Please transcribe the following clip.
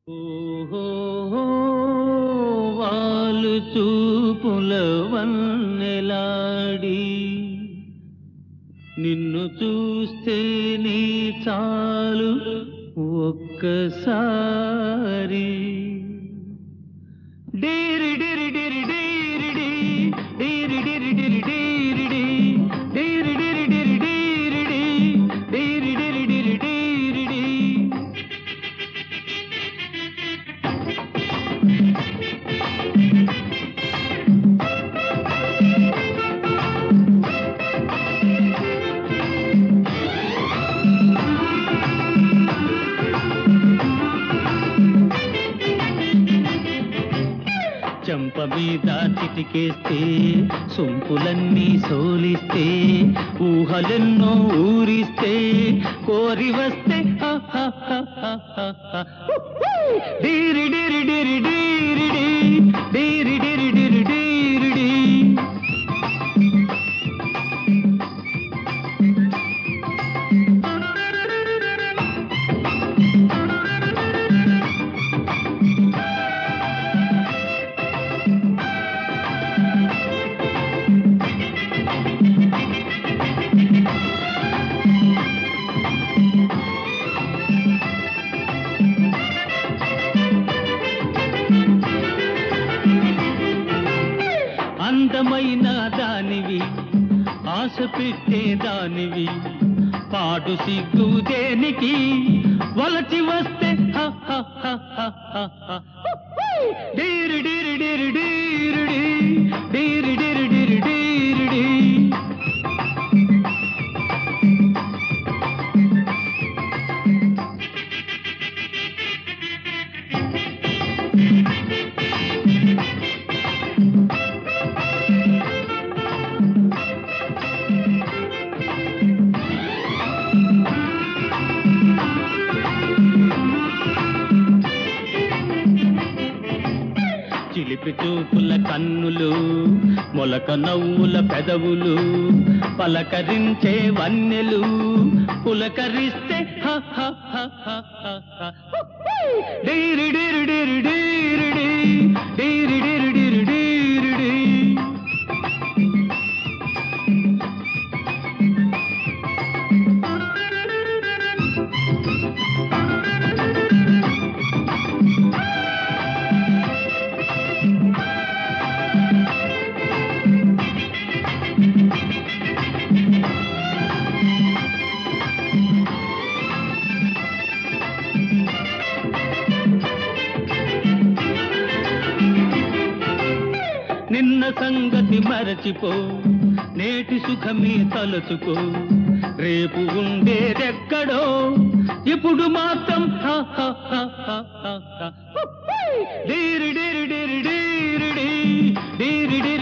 ఓహో వాలు చూపుల వన్నెలాడి నిన్ను చూస్తే నీ చాలు ఒక్కసారి డీరి డిరి డిరి డీరి డి, డీరి డిరి డిరి డీరి డి, డీరి డిరి డిరి డీరి డి, డీరి డిరి డిరి డీరి డి. చెంప మీద చిటికేస్తే సొంపులన్నీ సోలిస్తే ఊహలెన్నో ఊరిస్తే కోరి వస్తే హ హ హ హ హ హ. డీరి డిరి డిరి డీరి డి, డీరి డిరి డిరి డీరి డి. అందమైన దానివి ఆశ పెట్టే దానివి పాడు సిగ్గు దేనికి వలచి వస్తే హ హ హ హ హ హ. డీరి డీరి డీరి డీరి డి, డీరి డీరి డీరి డీరి డి. చిలిపి చూపుల కన్నులు మొలక నవ్వుల పెదవులు పలకరించే వన్నెలు పులకరిస్తే హ హ హ హ హ హ. డీరి డీరి డీరి డీరి డి, డీరి డీరి డీరి డీరి డి. నిన్న సంగతి మరచిపో నేటి సుఖమే తలుచుకో రేపు ఉండేదెక్కడో ఇప్పుడు మాత్రం హ హ హ హ హ హ. డీరి డీరి డీరి డీరి డి, డీరి డీరి